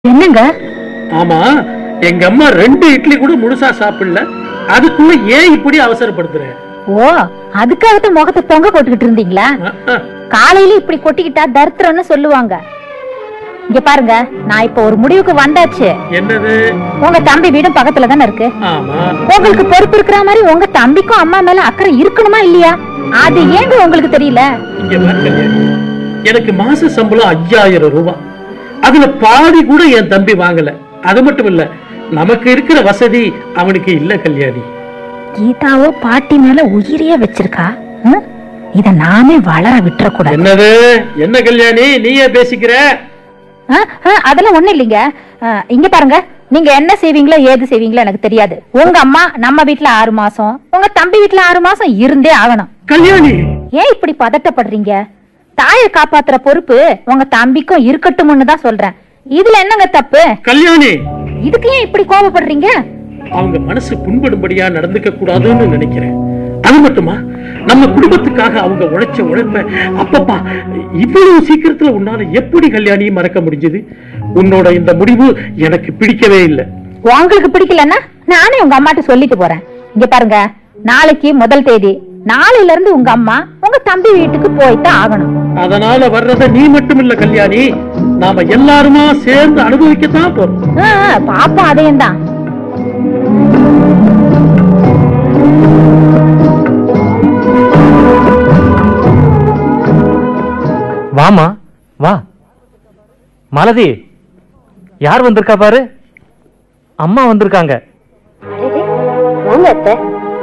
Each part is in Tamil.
என்னங்க ஆமா எங்க அம்மா ரெண்டு இட்லி கூட முழுசா சாப்பிடல அதுக்குள்ள ஏன் இப்படி அவசரப்படுத்துற ஓ அதுக்காகத்தான் முகத்தை தொங்க போட்டுக்கிட்டு இருந்தீங்களா அஹ், அஹ். காலையில இப்படி கொட்டிக்கிட்டா தரித்திரம்னு சொல்லுவாங்க இங்க பாருங்க நான் இப்ப ஒரு முடிவுக்கு வந்தாச்சு என்னது உங்க தம்பி வீடும் பக்கத்துல தானே இருக்கு ஆமா உங்களுக்கு பொறுப்பு இருக்கிற மாதிரி உங்க தம்பிக்கும் அம்மா மேல அக்கறை இருக்கணுமா இல்லையா அது ஏங்க உங்களுக்கு தெரியல இங்க பாரு கல்யாணி எனக்கு மாச சம்பளம் ஐயாயிரம் ரூபாய் அதுல பாதி கூட என் தம்பி வாங்கல அது மட்டும் இல்ல நமக்கு இருக்கிற வசதி அவனுக்கு இல்ல கல்யாணி கீதாவோ பாட்டி மேல உயிரியே வச்சிருக்கா ம்? இத நாமே வளர விட்டுறக்கூடாது என்னது என்ன கல்யாணி நீயே பேசிக்கிற ஆ, ஆ, அதெல்லாம் ஒண்ணு இல்லைங்க ஆ, இங்க பாருங்க நீங்க என்ன செய்வீங்களோ ஏது செய்வீங்களோ எனக்கு தெரியாது உங்க அம்மா நம்ம வீட்ல ஆறு மாசம் உங்க தம்பி வீட்ல ஆறு மாசம் இருந்தே ஆகணும் கல்யாணி ஏன் இப்படி பதட்டப்படுறீங்க தாயை காப்பாத்துற பொறுப்பு உங்க தம்பிக்கும் இருக்கட்டும்னு தான் சொல்றேன் இதுல என்னங்க தப்பு கல்யாணி இதுக்கு ஏன் இப்படி கோபப்படுறீங்க அவங்க மனசு புண்படும்படியா நடந்துக்க கூடாதுன்னு நினைக்கிறேன் அது மட்டுமா நம்ம குடும்பத்துக்காக அவங்க உழைச்ச உழைப்ப அப்பப்பா இவ்வளவு சீக்கிரத்துல உன்னால எப்படி கல்யாணி மறக்க முடிஞ்சது உன்னோட இந்த முடிவு எனக்கு பிடிக்கவே இல்லை உங்களுக்கு பிடிக்கலன்னா நானே உங்க அம்மாட்ட சொல்லிட்டு போறேன் இங்க பாருங்க நாளைக்கு முதல் தேதி நாளையில இருந்து உங்க அம்மா உங்க தம்பி வீட்டுக்கு போய்தான் ஆகணும் அதனால வர்றத நீ மட்டும் இல்ல கல்யாணி நாம எல்லாருமா சேர்ந்து அனுபவிக்கத்தான் போறோம் ஆ, ஆ, பாப்போம் அதையும் தான் வாமா வா மாலதி யார் வந்திருக்கா பாரு அம்மா வந்திருக்காங்க வாங்க அத்தை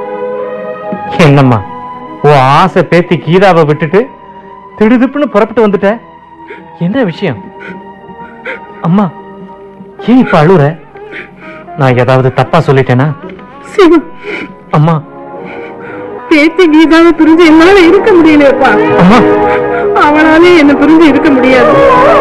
என்னம்மா உன் ஆசை பேத்தி கீதாவை விட்டுட்டு திடுதிப்புன்னு புறப்பட்டு வந்துட்ட என்ன விஷயம் அம்மா ஏன் இப்ப அழுற நான் ஏதாவது தப்பா சொல்லிட்டேனா அம்மா பேத்தி கீதாவை பிரிஞ்சு என்னால இருக்க முடியலப்பா அம்மா அவளாலே என்ன பிரிஞ்சு இருக்க முடியாது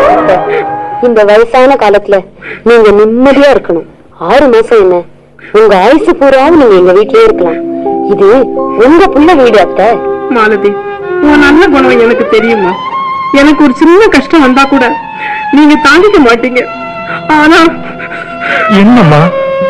இந்த வயசான காலத்துல நீங்க நிம்மதியா இருக்கணும் ஆறு மாசம் என்ன உங்க ஆயுசு பூராவும் நீங்க எங்க வீட்லயே இருக்கலாம் இது உங்க புள்ள வீடு அத்தை மாலதி உன் நல்ல குணம் எனக்கு தெரியுமா எனக்கு ஒரு சின்ன கஷ்டம் வந்தா கூட நீங்க தாங்கிக்க மாட்டீங்க ஆனா என்னம்மா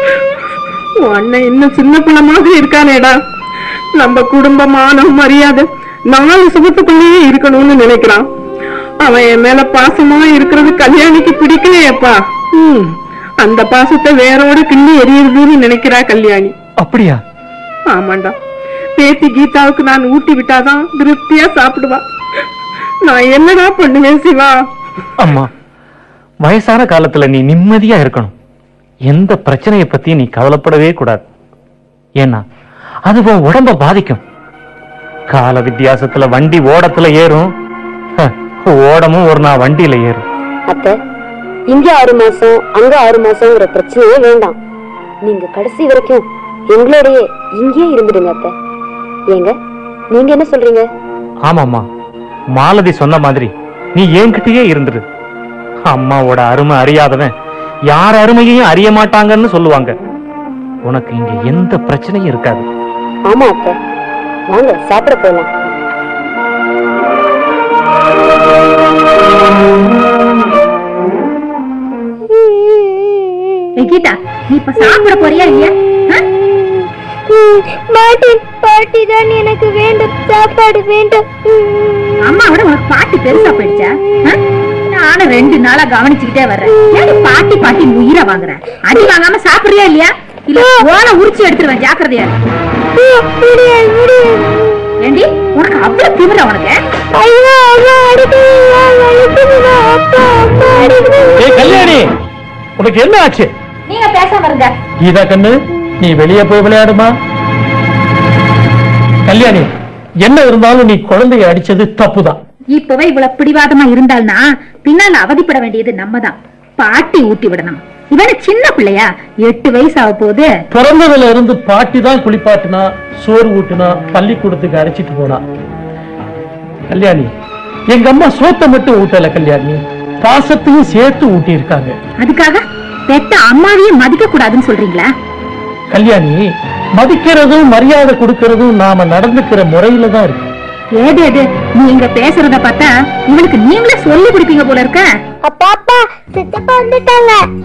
உன் அண்ணன் இன்னும் சின்ன பிள்ளை மாதிரி இருக்கானேடா நம்ம குடும்ப மானம் மரியாதை நாலு சுகத்துக்குள்ளேயே இருக்கணும்னு நினைக்கிறான் அவன் என் மேல பாசமா இருக்கிறது கல்யாணிக்கு பிடிக்கலையேப்பா ம் அந்த பாசத்தை வேரோட கிள்ளி எரியுதுன்னு நினைக்கிறா கல்யாணி அப்படியா ஆமாண்டா பேத்தி கீதாவுக்கு நான் ஊட்டி விட்டாதான் திருப்தியா சாப்பிடுவா நான் என்னடா பண்ணுவேன் சிவா அம்மா வயசான காலத்துல நீ நிம்மதியா இருக்கணும் எந்த பிரச்சனைய பத்தி நீ கவலைப்படவே கூடாது ஏன்னா அது உன் உடம்ப பாதிக்கும் கால வித்தியாசத்துல வண்டி ஓடத்துல ஏறும் ஹ, ஓடமும் ஒரு நாள் வண்டியில ஏறும் அத்தை இங்க ஆறு மாசம் அங்க ஆறு மாசம்ங்கிற பிரச்சனையே வேண்டாம் நீங்க கடைசி வரைக்கும் எங்களோடயே இங்கேயே இருந்துடுங்க அத்தை ஏங்க நீங்க என்ன சொல்றீங்க ஆமாம்மா மாலதி சொன்ன மாதிரி நீ என்கிட்டயே இருந்துரு அம்மாவோட அருமை அறியாதவன் யார் அருமையையும் அறிய மாட்டாங்கன்னு சொல்லுவாங்க உனக்கு இங்க எந்த பிரச்சனையும் இருக்காது ஆமா அத்தை வாங்க சாப்பிட போலாம் ஏய், கீதா நீ இப்ப சாப்பிட போறியா இல்லையா ஆ? பாட்டி பாட்டி தான் எனக்கு வேண்டும் சாப்பாடு வேண்டும் அம்மாவோட உனக்கு பாட்டி பெருசா போயிடுச்சா ஆ? நானும் ரெண்டு நாளா கவனிச்சுக்கிட்டே வர்றேன் ஏன் நீ பாட்டி பாட்டி உயிரை வாங்குற அடி வாங்காம சாப்பிடுறியா இல்லையா இல்ல ஓலை உரிச்சு எடுத்துருவேன் ஜாக்கிரதையா இரு. ஏண்டி உனக்கு அவ்வளவு திமிர உனக்கு ஏய் கல்யாணி உனக்கு என்ன ஆச்சு நீங்க பேசாம இருங்க கீதா கண்ணு நீ வெளியே போய் விளையாடுமா கல்யாணி என்ன இருந்தாலும் நீ குழந்தைய அடிச்சது தப்புதான் இப்பவே இவ்வளவு பிடிவாதமா இருந்தால்னா பின்னால அவதிப்பட வேண்டியது நம்ம தான் பாட்டி ஊட்டி விடணும் இவன சின்ன பிள்ளையா எட்டு வயசு ஆக போகுது பிறந்ததுல இருந்து பாட்டி தான் குளிப்பாட்டினா சோறு ஊட்டுனா பள்ளிக்கூடத்துக்கு அழைச்சிட்டு போனா கல்யாணி எங்க அம்மா சோத்தை மட்டும் ஊட்டல கல்யாணி பாசத்தையும் சேர்த்து ஊட்டி இருக்காங்க அதுக்காக பெத்த அம்மாவையும் மதிக்க கூடாதுன்னு சொல்றீங்களா கல்யாணி மதிக்கிறதும் மரியாதை கொடுக்கறதும் நாம நடந்துக்கிற முறையில தான் இருக்கு ஏது எது நீங்க பேசுறத பார்த்தா இவளுக்கு நீங்களே சொல்லி கொடுப்பீங்க போல இருக்க அப்பா அப்பா சித்தப்பா வந்துட்டாங்க